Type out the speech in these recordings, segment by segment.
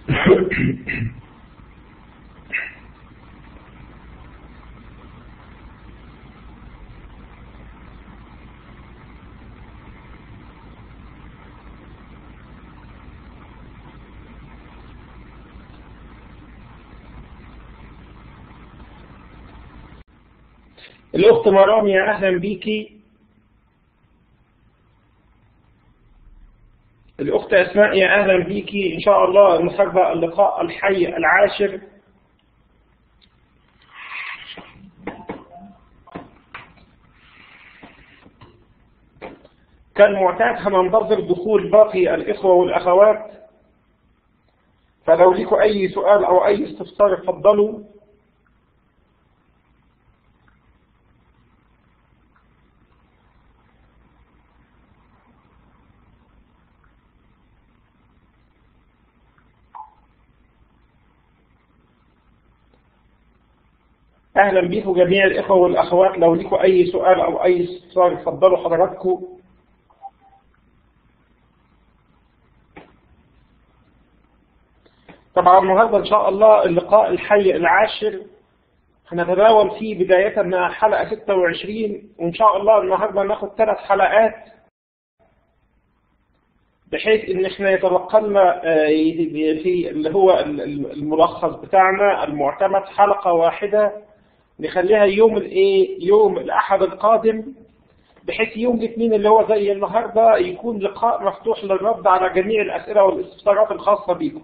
الأخت مرام يا أهلا بيكي الأخت أسماء يا أهلا بيكي إن شاء الله النهاردة اللقاء الحي العاشر كالمعتاد هننتظر دخول باقي الإخوة والأخوات فلو لكم أي سؤال أو أي استفسار اتفضلوا أهلا بكم جميع الإخوة والأخوات لو لكم أي سؤال أو أي استفسار اتفضلوا حضراتكم طبعا النهارده إن شاء الله اللقاء الحي العاشر هنتناول فيه بداية من حلقة 26 وإن شاء الله النهارده ناخد ثلاث حلقات بحيث إن إحنا يتبقى لنا في اللي هو الملخص بتاعنا المعتمد حلقة واحدة نخليها يوم الايه يوم الاحد القادم بحيث يوم الاثنين اللي هو زي النهارده يكون لقاء مفتوح للرد على جميع الاسئله والاستفسارات الخاصه بيكم.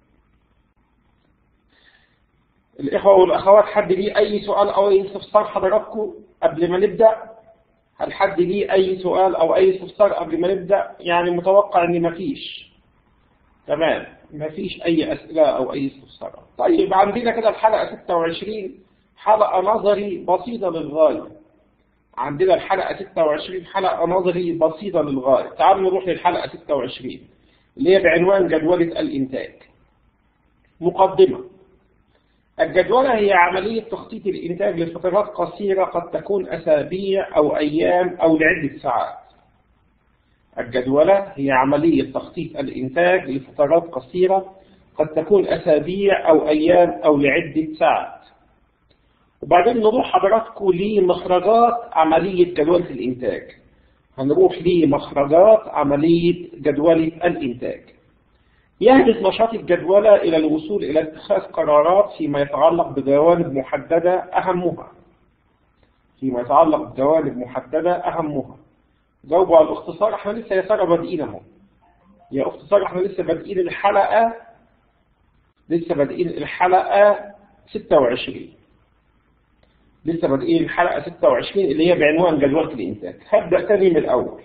الاخوه والاخوات حد ليه اي سؤال او اي استفسار حضراتكم قبل ما نبدا؟ هل حد ليه اي سؤال او اي استفسار قبل ما نبدا؟ يعني متوقع ان مفيش. تمام مفيش اي اسئله او اي استفسارات. طيب عندنا كده الحلقه 26 حلقة نظري بسيطة للغاية عندنا الحلقة 26 حلقة نظري بسيطة للغاية تعالوا نروح للحلقة 26 اللي هي بعنوان جدولة الإنتاج مقدمة الجدولة هي عملية تخطيط الإنتاج لفترات قصيرة قد تكون أسابيع أو أيام أو لعدة ساعات الجدولة هي عملية تخطيط الإنتاج لفترات قصيرة قد تكون أسابيع أو أيام أو لعدة ساعات وبعدين نروح حضراتكم لمخرجات عملية جدولة الإنتاج هنروح لمخرجات عملية جدولة الإنتاج يهدف نشاط الجدولة إلى الوصول إلى اتخاذ قرارات فيما يتعلق بجوانب محددة أهمها فيما يتعلق بجوانب محددة أهمها جاوبوا على الاختصار احنا لسه يا سارة بادئين اهو يا اخت سارة احنا لسه بادئين الحلقة لسه بادئين الحلقة 26 لسه بادئين الحلقة 26 اللي هي بعنوان جدولة الإنتاج هبدأ تاني من الأول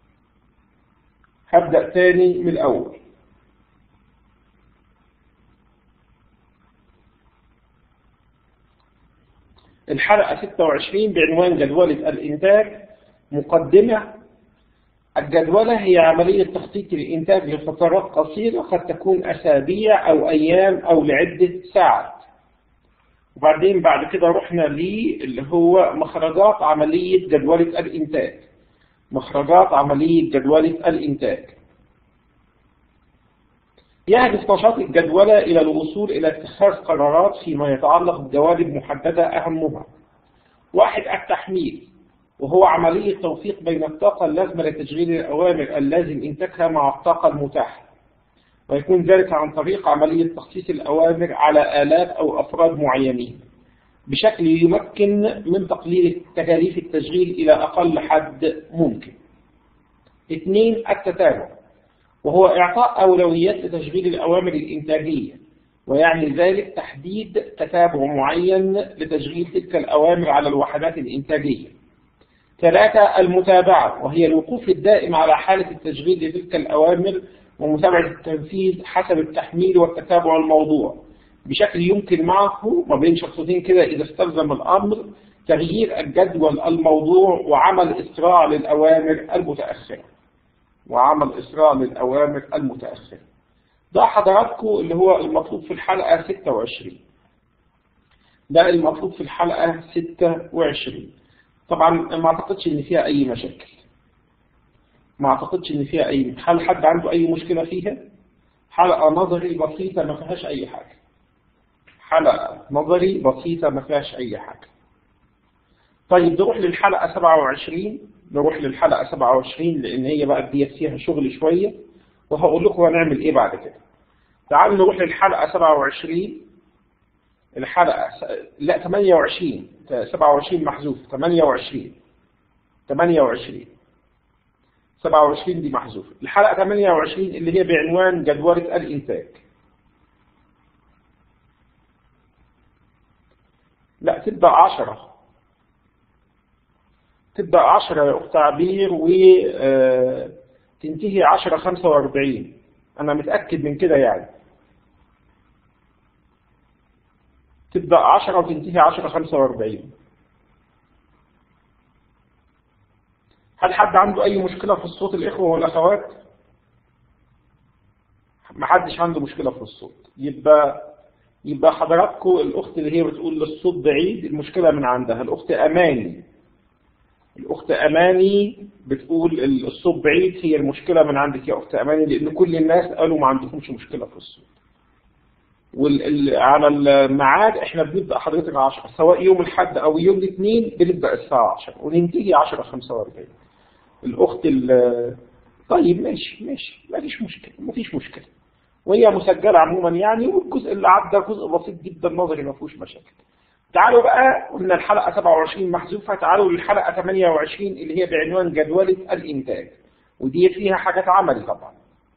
هبدأ تاني من الأول الحلقة 26 بعنوان جدولة الإنتاج مقدمة الجدولة هي عملية تخطيط الإنتاج لفترات قصيرة قد تكون أسابيع أو أيام أو لعدة ساعات وبعدين بعد كده رحنا اللي هو مخرجات عملية جدولة الإنتاج مخرجات عملية جدولة الإنتاج يهدف نشاط الجدولة إلى الوصول إلى اتخاذ قرارات فيما يتعلق بجوانب محددة أهمها واحد التحميل وهو عملية توفيق بين الطاقة اللازمة لتشغيل الأوامر اللازم إنتاجها مع الطاقة المتاحة ويكون ذلك عن طريق عملية تخصيص الأوامر على آلات أو أفراد معينين بشكل يمكن من تقليل تكاليف التشغيل إلى أقل حد ممكن اثنين التتابع وهو إعطاء أولويات لتشغيل الأوامر الإنتاجية ويعني ذلك تحديد تتابع معين لتشغيل تلك الأوامر على الوحدات الإنتاجية ثلاثة المتابعة وهي الوقوف الدائم على حالة التشغيل لتلك الأوامر ومتابعة التنفيذ حسب التحميل والتتابع الموضوع بشكل يمكن معه ما بين شخصيتين كده إذا استلزم الأمر تغيير الجدول الموضوع وعمل إسراع للأوامر المتأخرة وعمل إسراع للأوامر المتأخرة ده حضراتكم اللي هو المطلوب في الحلقة 26 ده المطلوب في الحلقة 26 طبعا ما اعتقدش ان فيها اي مشاكل ما اعتقدش ان فيها اي هل حد عنده اي مشكلة فيها حلقة نظري بسيطة ما فيهاش أي حاجة حلقة نظري بسيطة ما فيهاش أي حاجة طيب نروح للحلقة 27 نروح للحلقة 27 لأن هي بقى ديت فيها شغل شوية وهقول لكم هنعمل إيه بعد كده تعالوا نروح للحلقة 27 الحلقة لا 28 27 محذوف 28 28 27 دي محذوفة الحلقة 28 اللي هي بعنوان جدولة الإنتاج لا تبدأ 10 تبدأ 10 يا أخت عبير وتنتهي 10 45 أنا متأكد من كده يعني تبدأ 10 وتنتهي 10 45 هل حد عنده أي مشكلة في الصوت الإخوة والأخوات؟ ما حدش عنده مشكلة في الصوت يبقى يبقى حضراتكم الأخت اللي هي بتقول الصوت بعيد المشكلة من عندها الأخت أماني الأخت أماني بتقول الصوت بعيد هي المشكلة من عندك يا أخت أماني لأن كل الناس قالوا ما عندكمش مشكلة في الصوت وعلى الميعاد احنا بنبدأ حضرتك 10 سواء يوم الحد أو يوم الاثنين بنبدأ الساعة 10 وننتهي 10 45 الأخت طيب ماشي ماشي ما فيش مشكلة ما فيش مشكلة وهي مسجلة عموما يعني والجزء اللي عدى جزء بسيط جدا نظري ما فيهوش مشاكل تعالوا بقى قلنا الحلقة 27 محذوفة تعالوا للحلقة 28 اللي هي بعنوان جدولة الإنتاج ودي فيها حاجات عملي طبعا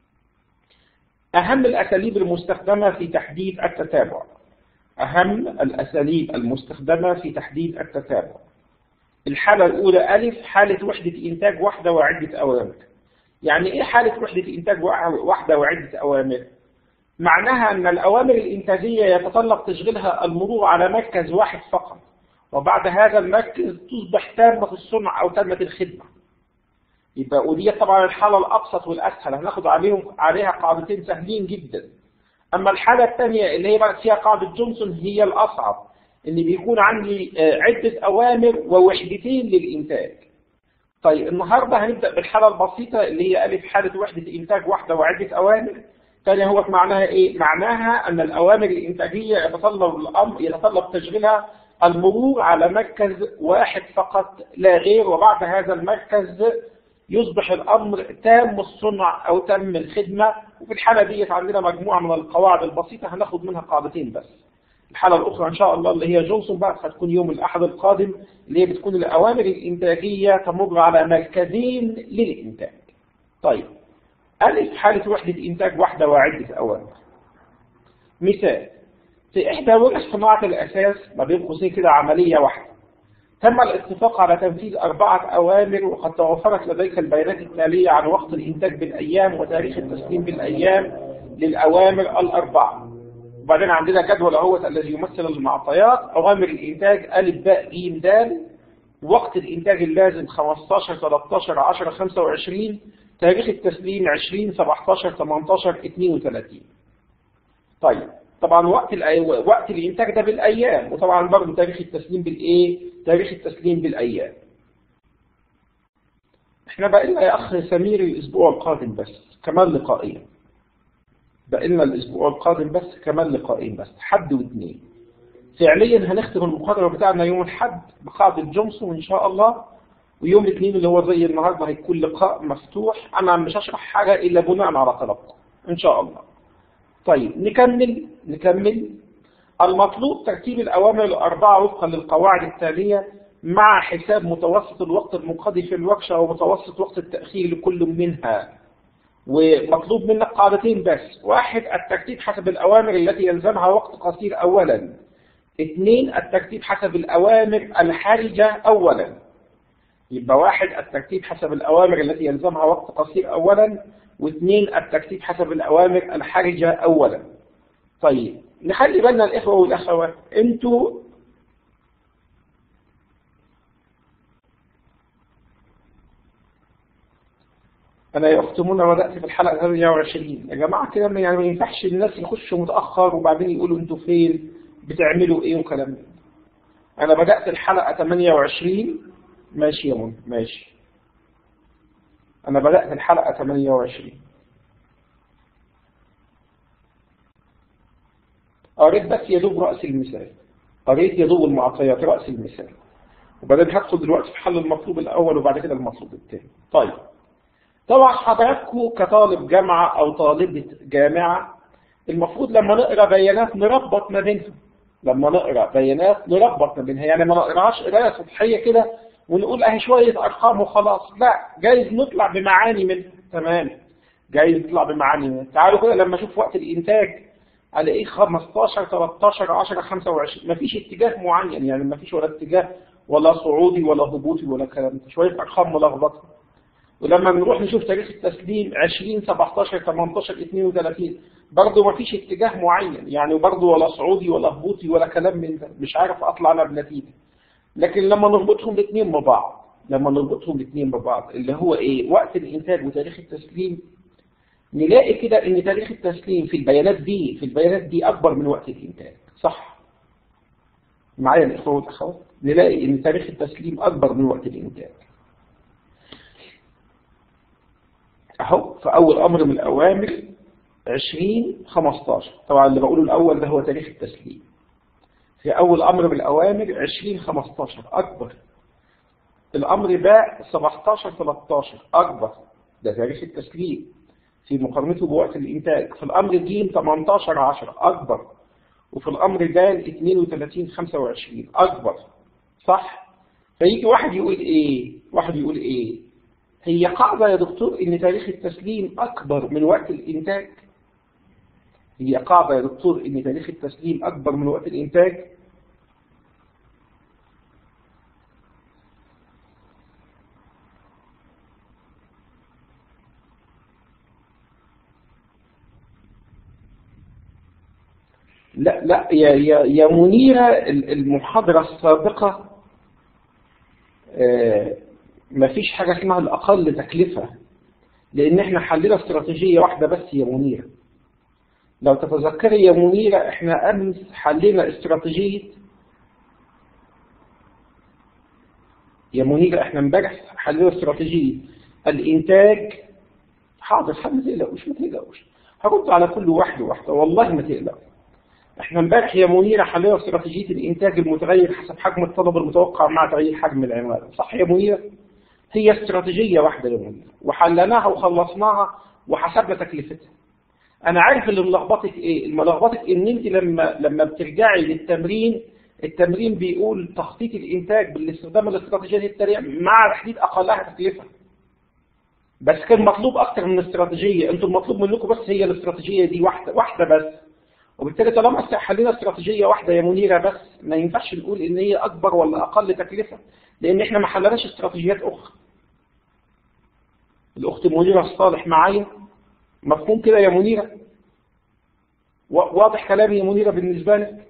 أهم الأساليب المستخدمة في تحديد التتابع أهم الأساليب المستخدمة في تحديد التتابع الحالة الأولى ألف حالة وحدة إنتاج واحدة وعدة أوامر يعني إيه حالة وحدة إنتاج واحدة وعدة أوامر معناها أن الأوامر الإنتاجية يتطلب تشغيلها المرور على مركز واحد فقط وبعد هذا المركز تصبح تامة الصنع أو تامة الخدمة يبقى ودي طبعا الحالة الأبسط والأسهل هناخد عليهم عليها قاعدتين سهلين جدا أما الحالة الثانية اللي هي بقى فيها قاعدة جونسون هي الأصعب اللي بيكون عندي عدة أوامر ووحدتين للإنتاج طيب النهاردة هنبدأ بالحالة البسيطة اللي هي ألف حالة وحدة إنتاج واحدة وعدة أوامر ثانية هو معناها إيه؟ معناها أن الأوامر الإنتاجية يتطلب الأمر يتطلب تشغيلها المرور على مركز واحد فقط لا غير وبعد هذا المركز يصبح الأمر تام الصنع أو تام الخدمة وفي الحالة دي عندنا مجموعة من القواعد البسيطة هناخد منها قاعدتين بس الحالة الأخرى إن شاء الله اللي هي جونسون بقى هتكون يوم الأحد القادم اللي هي بتكون الأوامر الإنتاجية تمر على مركزين للإنتاج طيب ألف حالة وحدة إنتاج واحدة وعدة أوامر مثال في إحدى ورش صناعة الأساس ما بين قوسين كده عملية واحدة تم الاتفاق على تنفيذ أربعة أوامر وقد توفرت لديك البيانات التالية عن وقت الإنتاج بالأيام وتاريخ التسليم بالأيام للأوامر الأربعة وبعدين عندنا جدول اهوت الذي يمثل المعطيات أوامر الإنتاج أ ب ج د وقت الإنتاج اللازم 15 13 10 25 تاريخ التسليم 20 17 18 32 طيب طبعا وقت وقت الإنتاج ده بالأيام وطبعا برضه تاريخ التسليم بالإيه؟ تاريخ التسليم بالأيام احنا بقى لنا يا أخ سمير الأسبوع القادم بس كمان لقائين بقى لنا الأسبوع القادم بس كمان لقائين بس حد واثنين فعليا هنختم المقرر بتاعنا يوم الحد بقاعدة جونسون إن شاء الله ويوم الاثنين اللي هو زي النهارده هيكون لقاء مفتوح أنا مش هشرح حاجة إلا بناء على طلبكم إن شاء الله طيب نكمل نكمل المطلوب ترتيب الأوامر الأربعة وفقا للقواعد التالية مع حساب متوسط الوقت المقضي في الورشة ومتوسط وقت التأخير لكل منها ومطلوب منك قاعدتين بس واحد الترتيب حسب الأوامر التي يلزمها وقت قصير أولا اثنين الترتيب حسب الأوامر الحرجة أولا يبقى واحد الترتيب حسب الأوامر التي يلزمها وقت قصير أولا واثنين الترتيب حسب الأوامر الحرجة أولا طيب نخلي بالنا الإخوة والأخوات أنتوا أنا يا أخت منى بدأت في الحلقة 28 يا جماعة كده يعني ما ينفعش الناس يخشوا متأخر وبعدين يقولوا أنتوا فين بتعملوا إيه وكلام ده أنا بدأت الحلقة 28 ماشي يا منى ماشي أنا بدأت الحلقة 28 قريت بس يا دوب رأس المثال قريت يا دوب المعطيات رأس المثال وبعدين هدخل دلوقتي في حل المطلوب الأول وبعد كده المطلوب الثاني طيب طبعا حضراتكم كطالب جامعة أو طالبة جامعة المفروض لما نقرأ بيانات نربط ما بينهم لما نقرأ بيانات نربط ما بينها يعني ما نقراش قراية سطحية كده ونقول اهي شوية أرقام وخلاص لا جايز نطلع بمعاني منها تمام جايز نطلع بمعاني منها تعالوا كده لما أشوف وقت الإنتاج على ايه 15 13 10 25 مفيش اتجاه معين يعني مفيش ولا اتجاه ولا صعودي ولا هبوطي ولا كلام ده شويه ارقام ملخبطه ولما بنروح نشوف تاريخ التسليم 20 17 18 32 برضه مفيش اتجاه معين يعني برضه ولا صعودي ولا هبوطي ولا كلام من ده مش عارف اطلع انا بنتيجه لكن لما نربطهم الاثنين ببعض لما نربطهم الاثنين ببعض اللي هو ايه وقت الانتاج وتاريخ التسليم نلاقي كده ان تاريخ التسليم في البيانات دي في البيانات دي اكبر من وقت الانتاج صح معايا الاخوه والاخوات نلاقي ان تاريخ التسليم اكبر من وقت الانتاج اهو في اول امر من الاوامر 20 15 طبعا اللي بقوله الاول ده هو تاريخ التسليم في اول امر من الاوامر 20 15 اكبر الامر باء 17 13 اكبر ده تاريخ التسليم في مقارنته بوقت الإنتاج في الأمر ج 18 10 أكبر وفي الأمر د 32 25 أكبر صح فيجي واحد يقول إيه واحد يقول إيه هي قاعدة يا دكتور إن تاريخ التسليم أكبر من وقت الإنتاج هي قاعدة يا دكتور إن تاريخ التسليم أكبر من وقت الإنتاج لا لا يا يا يا منيرة المحاضرة السابقة ما فيش حاجة اسمها الأقل تكلفة لأن احنا حلنا استراتيجية واحدة بس يا منيرة لو تتذكري يا منيرة احنا أمس حلنا استراتيجية يا منيرة احنا امبارح حلنا استراتيجية الإنتاج حاضر حد ما تقلقوش ما تقلقوش هرد على كل واحد واحدة والله ما تقلقوا احنا امبارح يا منيرة حلينا استراتيجية الانتاج المتغير حسب حجم الطلب المتوقع مع تغيير حجم العمالة صح يا منيرة هي استراتيجية واحدة يا منيرة وحلناها وخلصناها وحسبنا تكلفتها انا عارف اللي ملخبطك ايه الملخبطك ان انت لما لما بترجعي للتمرين التمرين بيقول تخطيط الانتاج بالاستخدام الاستراتيجيات التريع مع تحديد اقلها تكلفة بس كان مطلوب اكتر من استراتيجية انتوا المطلوب منكم بس هي الاستراتيجية دي واحدة واحدة بس وبالتالي طالما حلينا استراتيجية واحدة يا منيرة بس ما ينفعش نقول ان هي اكبر ولا اقل تكلفة لان احنا ما حلناش استراتيجيات اخرى الاخت منيرة الصالح معايا مفهوم كده يا منيرة واضح كلامي يا منيرة بالنسبة لك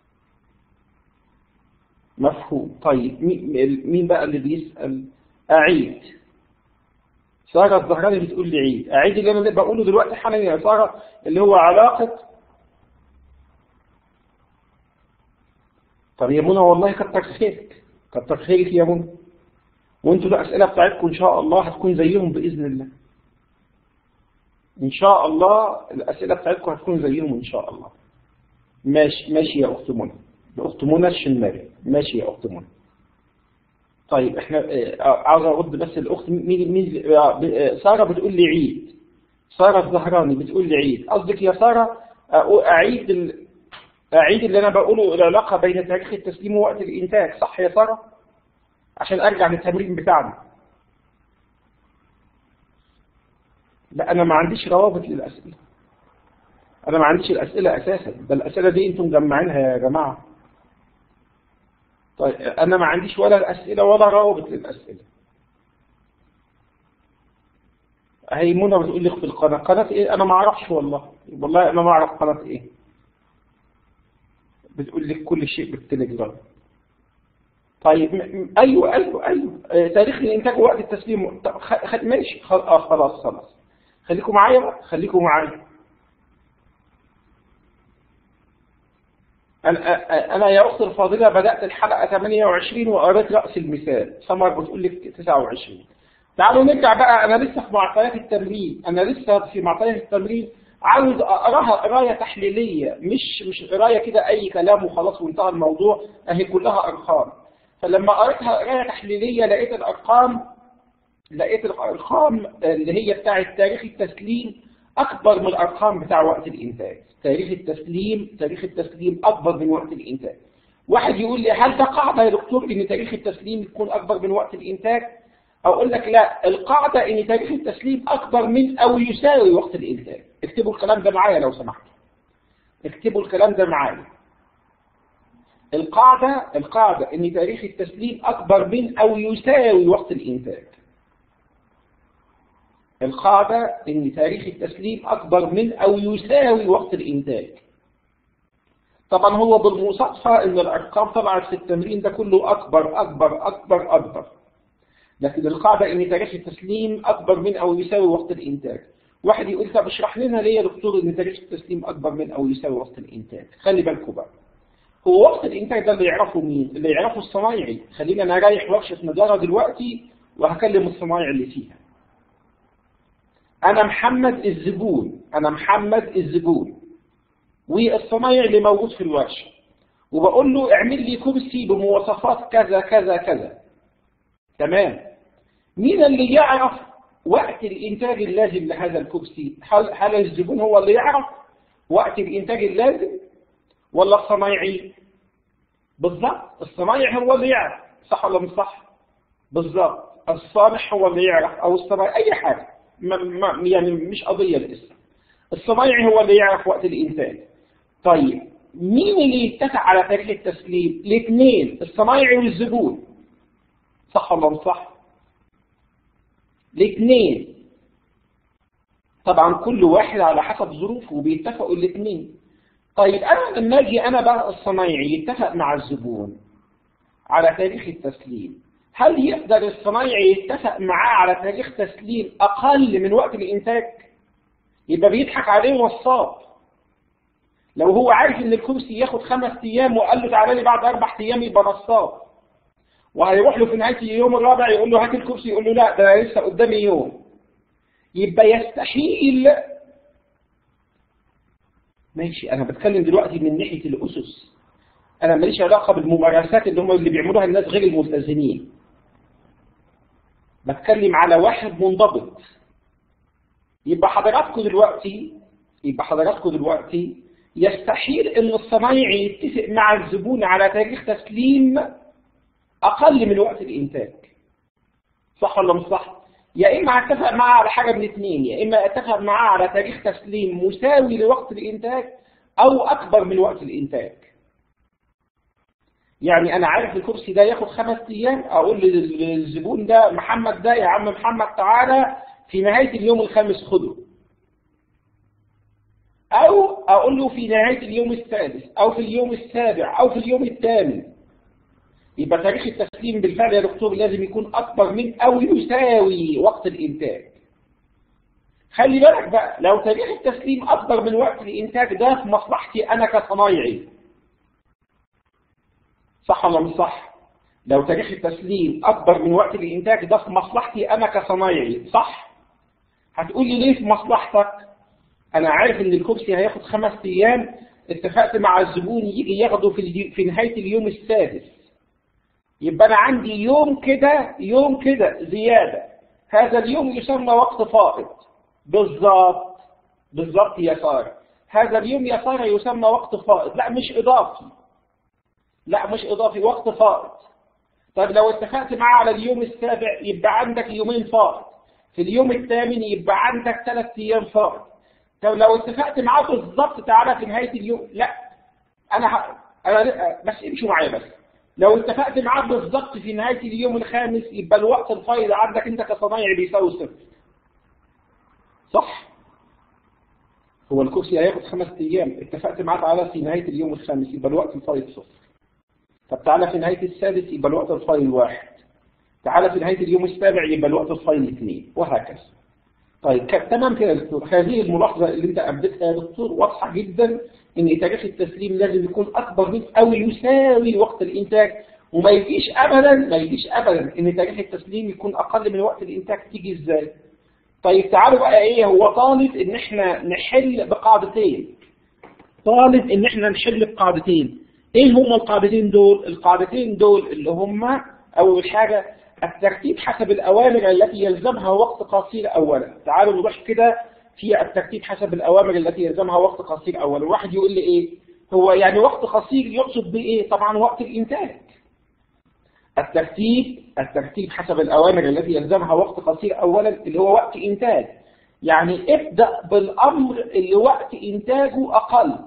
مفهوم طيب مين بقى اللي بيسأل أعيد سارة الزهراني بتقول لي عيد أعيد اللي أنا بقوله دلوقتي حالا يا سارة اللي هو علاقة طب يا منى والله كتر خيرك كتر خيرك يا منى وانتوا الأسئلة بتاعتكم إن شاء الله هتكون زيهم بإذن الله إن شاء الله الأسئلة بتاعتكم هتكون زيهم إن شاء الله ماشي ماشي يا أخت منى أخت منى الشماري ماشي يا أخت منى طيب احنا عاوز ارد بس الاخت مين مين ساره بتقول لي عيد ساره الزهراني بتقول لي عيد قصدك يا ساره اعيد ال... اعيد اللي انا بقوله العلاقه بين تاريخ التسليم ووقت الانتاج صح يا ساره عشان ارجع للتمرين بتاعنا لا انا ما عنديش روابط للاسئله انا ما عنديش الاسئله اساسا ده الاسئله دي انتم مجمعينها يا جماعه طيب أنا ما عنديش ولا الأسئلة ولا روابط للأسئلة هي منى بتقول لي في القناة قناة إيه أنا ما أعرفش والله والله أنا ما أعرف قناة إيه بتقول لك كل شيء بالتليجرام طيب أيوة أيوة أيوة تاريخ الإنتاج ووقت التسليم خ... ماشي خلاص خلاص خلاص خليكم معايا خليكم معايا أنا يا أخت الفاضلة بدأت الحلقة 28 وقريت رأس المثال سمر بتقول لك 29 تعالوا نرجع بقى أنا لسه في معطيات التمرين أنا لسه في معطيات التمرين عاوز اقراها قرايه تحليليه مش مش قرايه كده اي كلام وخلاص وانتهى الموضوع اهي كلها ارقام فلما قريتها قرايه تحليليه لقيت الارقام لقيت الارقام اللي هي بتاعه تاريخ التسليم اكبر من الارقام بتاع وقت الانتاج تاريخ التسليم تاريخ التسليم اكبر من وقت الانتاج واحد يقول لي هل ده قاعده يا دكتور ان تاريخ التسليم يكون اكبر من وقت الانتاج اقول لك لا القاعده ان تاريخ التسليم اكبر من او يساوي وقت الانتاج اكتبوا الكلام ده معايا لو سمحتوا اكتبوا الكلام ده معايا القاعده القاعده ان تاريخ التسليم اكبر من او يساوي وقت الانتاج القاعدة إن تاريخ التسليم أكبر من أو يساوي وقت الإنتاج. طبعا هو بالمصادفة إن الأرقام طلعت في التمرين ده كله أكبر أكبر أكبر أكبر. لكن القاعدة إن تاريخ التسليم أكبر من أو يساوي وقت الإنتاج. واحد يقول طب اشرح لنا ليه يا دكتور إن تاريخ التسليم أكبر من أو يساوي وقت الإنتاج. خلي بالكم بقى. هو وقت الإنتاج ده اللي يعرفه مين؟ اللي يعرفه الصنايعي. خلينا أنا رايح ورشة نجارة دلوقتي وهكلم الصنايعي اللي فيها. أنا محمد الزبون أنا محمد الزبون والصنايعي اللي موجود في الورشة وبقول له اعمل لي كرسي بمواصفات كذا كذا كذا تمام مين اللي يعرف وقت الإنتاج اللازم لهذا الكرسي هل, هل الزبون هو اللي يعرف وقت الإنتاج اللازم ولا الصنايعي بالظبط الصنايعي هو اللي يعرف صح ولا مش صح بالظبط الصانع هو اللي يعرف أو الصنايعي أي حاجة ما ما يعني مش قضية الاسم الصنايعي هو اللي يعرف وقت الإنتاج طيب مين اللي يتفق على تاريخ التسليم الاثنين الصنايعي والزبون صح ولا مش صح الاثنين طبعا كل واحد على حسب ظروفه وبيتفقوا الاثنين طيب انا لما اجي انا بقى الصنايعي يتفق مع الزبون على تاريخ التسليم هل يقدر الصنايعي يتفق معاه على تاريخ تسليم أقل من وقت الإنتاج؟ يبقى بيضحك عليه نصاب. لو هو عارف إن الكرسي ياخد خمس أيام وقال له تعالى لي بعد أربع أيام يبقى نصاب. وهيروح له في نهاية اليوم الرابع يقول له هات الكرسي يقول له لا ده لسه قدامي يوم. يبقى يستحيل ماشي أنا بتكلم دلوقتي من ناحية الأسس. أنا ماليش علاقة بالممارسات اللي هم اللي بيعملوها الناس غير الملتزمين. بتكلم على واحد منضبط يبقى حضراتكم دلوقتي يبقى حضراتكم دلوقتي يستحيل ان الصنايعي يتفق مع الزبون على تاريخ تسليم اقل من وقت الانتاج صح ولا مش صح يا اما اتفق معاه على حاجه من اثنين يا اما اتفق معاه على تاريخ تسليم مساوي لوقت الانتاج او اكبر من وقت الانتاج يعني انا عارف الكرسي ده ياخد خمس ايام اقول للزبون ده محمد ده يا عم محمد تعالى في نهايه اليوم الخامس خده او اقول له في نهايه اليوم السادس او في اليوم السابع او في اليوم الثامن يبقى تاريخ التسليم بالفعل يا دكتور لازم يكون اكبر من او يساوي وقت الانتاج خلي بالك بقى لو تاريخ التسليم اكبر من وقت الانتاج ده في مصلحتي انا كصنايعي صح ولا مش صح؟ لو تاريخ التسليم أكبر من وقت الإنتاج ده في مصلحتي أنا كصنايعي صح؟ هتقول لي ليه في مصلحتك؟ أنا عارف إن الكرسي هياخد خمس أيام اتفقت مع الزبون يجي ياخده في, في نهاية اليوم السادس يبقى أنا عندي يوم كده يوم كده زيادة هذا اليوم يسمى وقت فائض بالظبط بالظبط يا سارة هذا اليوم يا سارة يسمى وقت فائض لا مش إضافي لا مش إضافي وقت فائض طيب لو اتفقت معاه على اليوم السابع يبقى عندك يومين فائض في اليوم الثامن يبقى عندك ثلاث أيام فائض طب لو اتفقت معاه بالظبط تعالى في نهاية اليوم لا أنا ح... أنا بس امشوا معايا بس لو اتفقت معاه بالظبط في نهاية اليوم الخامس يبقى الوقت الفائض عندك أنت كصنايعي بيساوي صفر صح؟ هو الكرسي هياخد خمس أيام اتفقت معاه تعالى في نهاية اليوم الخامس يبقى الوقت الفائض صفر طب تعالى في نهاية السادس يبقى الوقت الفايل واحد تعالى في نهاية اليوم السابع يبقى الوقت الفايل اثنين وهكذا طيب تمام كده يا دكتور هذه الملاحظة اللي انت أبدتها يا دكتور واضحة جدا ان تاريخ التسليم لازم يكون أكبر من أو يساوي وقت الإنتاج وما يجيش أبدا ما يجيش أبدا ان تاريخ التسليم يكون أقل من وقت الإنتاج تيجي إزاي طيب تعالوا بقى ايه هو طالب ان احنا نحل بقاعدتين طالب ان احنا نحل بقاعدتين ايه هما القاعدتين دول القاعدتين دول اللي هما اول حاجة الترتيب حسب الاوامر التي يلزمها وقت قصير اولا تعالوا نروح كده في الترتيب حسب الاوامر التي يلزمها وقت قصير اولا واحد يقول لي ايه هو يعني وقت قصير يقصد بايه طبعا وقت الانتاج الترتيب الترتيب حسب الأوامر التي يلزمها وقت قصير أولا اللي هو وقت إنتاج يعني ابدأ بالأمر اللي وقت إنتاجه أقل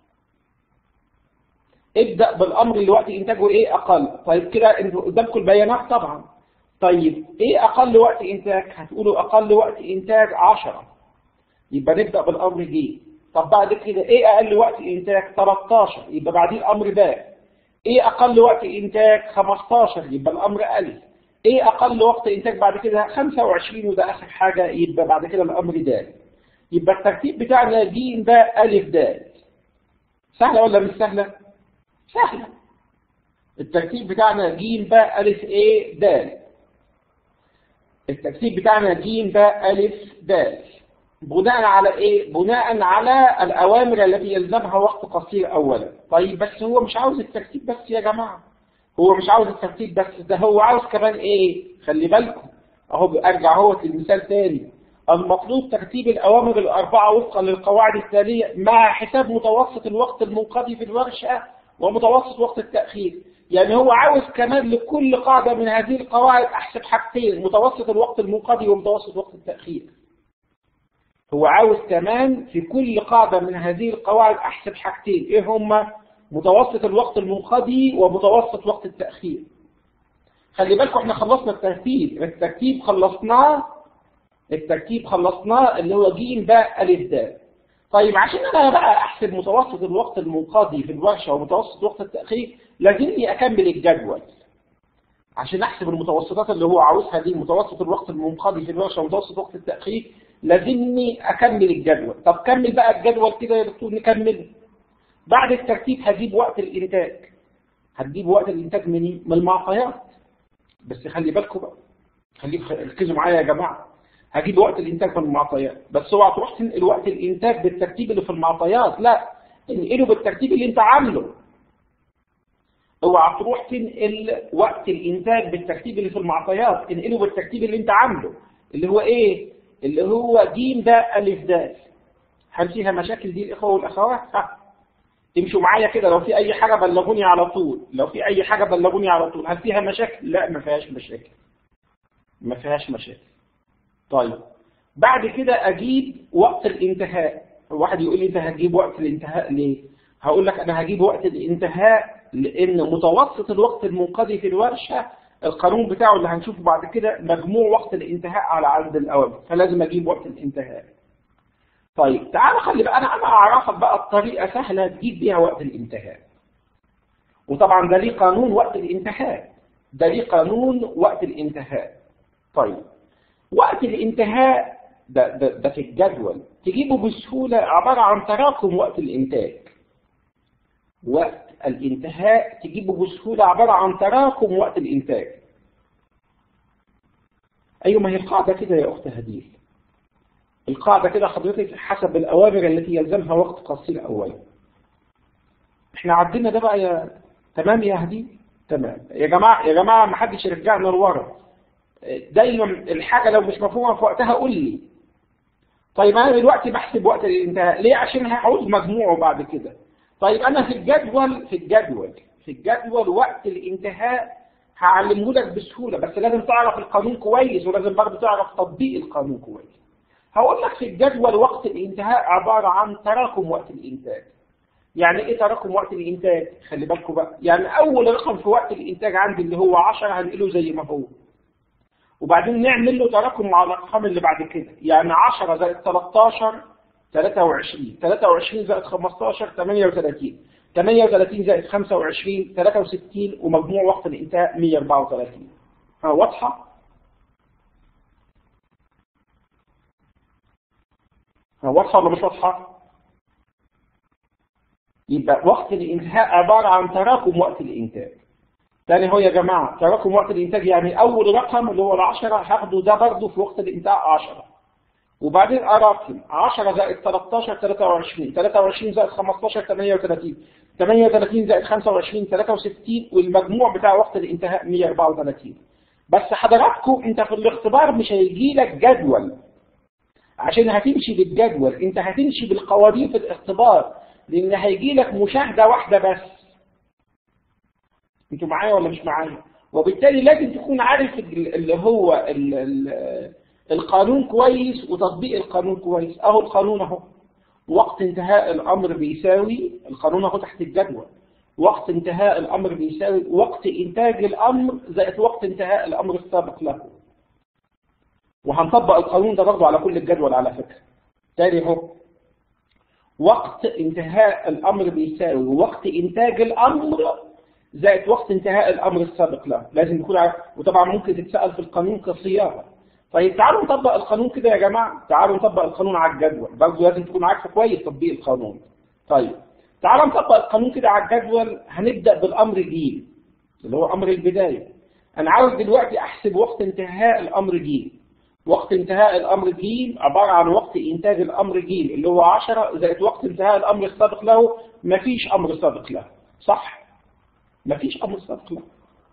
ابدأ بالأمر اللي وقت إنتاجه إيه أقل طيب كده انتوا قدامكم البيانات طبعا طيب إيه أقل وقت إنتاج هتقولوا أقل وقت إنتاج 10 يبقى نبدأ بالأمر دي طب بعد كده إيه أقل وقت إنتاج 13 يبقى بعديه الأمر باء ايه اقل وقت انتاج 15 يبقى الامر الف ايه اقل وقت انتاج بعد كده 25 وده اخر حاجة يبقى بعد كده الامر د يبقى الترتيب بتاعنا ج ده الف د سهلة ولا مش سهلة سهلة الترتيب بتاعنا ج ده الف ايه د الترتيب بتاعنا ج ده الف د بناء على ايه بناء على الاوامر التي يلزمها وقت قصير اولا طيب بس هو مش عاوز الترتيب بس يا جماعه هو مش عاوز الترتيب بس ده هو عاوز كمان ايه خلي بالكم اهو ارجع هو المثال تاني المطلوب ترتيب الاوامر الاربعه وفقا للقواعد التاليه مع حساب متوسط الوقت المنقضي في الورشه ومتوسط وقت التاخير يعني هو عاوز كمان لكل قاعده من هذه القواعد احسب حاجتين متوسط الوقت المنقضي ومتوسط وقت التاخير هو عاوز كمان في كل قاعدة من هذه القواعد أحسب حاجتين إيه هما متوسط الوقت المنقضي ومتوسط وقت التأخير خلي بالكم احنا خلصنا الترتيب الترتيب خلصناه الترتيب خلصناه اللي هو ج باء ألف د طيب عشان أنا بقى أحسب متوسط الوقت المنقضي في الورشة ومتوسط وقت التأخير لازمني أكمل الجدول عشان أحسب المتوسطات اللي هو عاوزها دي متوسط الوقت المنقضي في الورشة ومتوسط وقت التأخير لازمني أكمل الجدول طب كمل بقى الجدول كده يا دكتور نكمل بعد الترتيب هجيب وقت الإنتاج هتجيب وقت الإنتاج من من المعطيات بس خلي بالكم بقى خليكم ركزوا معايا يا جماعة هجيب وقت الإنتاج من المعطيات بس اوعى تروح تنقل وقت الإنتاج بالترتيب اللي في المعطيات لا انقله بالترتيب اللي أنت عامله اوعى تروح تنقل وقت الإنتاج بالترتيب اللي في المعطيات انقله بالترتيب اللي أنت عامله اللي هو إيه اللي هو ج ده ألف د هل فيها مشاكل دي الإخوة والأخوات؟ ها امشوا معايا كده لو في أي حاجة بلغوني على طول لو في أي حاجة بلغوني على طول هل فيها مشاكل؟ لا ما فيهاش مشاكل ما فيهاش مشاكل طيب بعد كده أجيب وقت الانتهاء واحد يقول لي أنت هتجيب وقت الانتهاء ليه؟ هقول لك أنا هجيب وقت الانتهاء لأن متوسط الوقت المنقضي في الورشة القانون بتاعه اللي هنشوفه بعد كده مجموع وقت الانتهاء على عدد الأوامر فلازم أجيب وقت الانتهاء طيب تعال خلي بقى أنا أنا أعرفك بقى الطريقة سهلة تجيب بيها وقت الانتهاء وطبعا ده ليه قانون وقت الانتهاء ده ليه قانون وقت الانتهاء طيب وقت الانتهاء ده, ده, ده في الجدول تجيبه بسهولة عبارة عن تراكم وقت الانتاج وقت الانتهاء تجيبه بسهولة عبارة عن تراكم وقت الانتاج أيوة ما هي القاعدة كده يا أخت هديل القاعدة كده حضرتك حسب الأوامر التي يلزمها وقت قصير أولا احنا عدينا ده بقى يا تمام يا هديل تمام يا جماعة يا جماعة ما حدش يرجعنا لورا دايما الحاجة لو مش مفهومة في وقتها قول لي طيب أنا دلوقتي بحسب وقت الانتهاء ليه عشان هعوز مجموعه بعد كده طيب أنا في الجدول في الجدول في الجدول وقت الانتهاء هعلمه لك بسهولة بس لازم تعرف القانون كويس ولازم برضه تعرف تطبيق القانون كويس هقول لك في الجدول وقت الانتهاء عبارة عن تراكم وقت الانتاج يعني ايه تراكم وقت الانتاج خلي بالكم بقى يعني اول رقم في وقت الانتاج عندي اللي هو 10 هنقله زي ما هو وبعدين نعمل له تراكم مع الارقام اللي بعد كده يعني 10 زائد 13 23 23 زائد 15 38 38 زائد 25 63 ومجموع وقت الانتهاء 134 ها واضحه ها واضحه ولا مش واضحه يبقى وقت الانتهاء عباره عن تراكم وقت الانتاج تاني هو يا جماعة تراكم وقت الإنتاج يعني أول رقم اللي هو العشرة هاخده ده برضه في وقت الإنتاج عشرة وبعدين أراكم 10 زائد 13 23 23 زائد 15 38 38 زائد 25 63 والمجموع بتاع وقت الانتهاء 134 بس حضراتكم انت في الاختبار مش هيجي لك جدول عشان هتمشي بالجدول انت هتمشي بالقوانين في الاختبار لان هيجي لك مشاهدة واحدة بس انتوا معايا ولا مش معايا وبالتالي لازم تكون عارف اللي هو ال ال القانون كويس وتطبيق القانون كويس اهو القانون اهو وقت انتهاء الامر بيساوي القانون اهو تحت الجدول وقت انتهاء الامر بيساوي وقت انتاج الامر زائد وقت انتهاء الامر السابق له وهنطبق القانون ده برضه على كل الجدول على فكرة تاني اهو وقت انتهاء الامر بيساوي وقت انتاج الامر زائد وقت انتهاء الامر السابق له لازم يكون عارف وطبعا ممكن تتسأل في القانون كصياغه طيب تعالوا نطبق القانون كده يا جماعة تعالوا نطبق القانون على الجدول برضه لازم تكون عارفه كويس تطبيق القانون طيب تعالوا نطبق القانون كده على الجدول هنبدأ بالأمر ج اللي هو أمر البداية أنا عاوز دلوقتي أحسب وقت انتهاء الأمر ج وقت انتهاء الأمر ج عبارة عن وقت إنتاج الأمر ج اللي هو 10 زائد وقت انتهاء الأمر السابق له مفيش أمر سابق له صح؟ مفيش أمر سابق له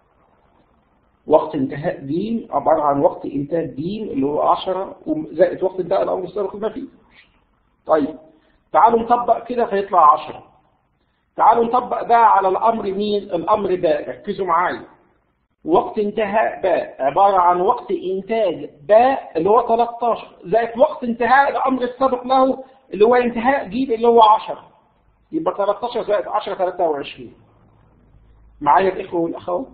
وقت انتهاء ج عبارة عن وقت إنتاج ج اللي هو 10 زائد وقت انتهاء الأمر السابق ما فيه طيب تعالوا نطبق كده فيطلع 10 تعالوا نطبق ده على الأمر مين الأمر ده ركزوا معايا وقت انتهاء باء عبارة عن وقت إنتاج باء اللي هو 13 زائد وقت انتهاء الأمر السابق له اللي هو انتهاء ج اللي هو 10 يبقى 13 زائد 10 23 معايا الإخوة والأخوات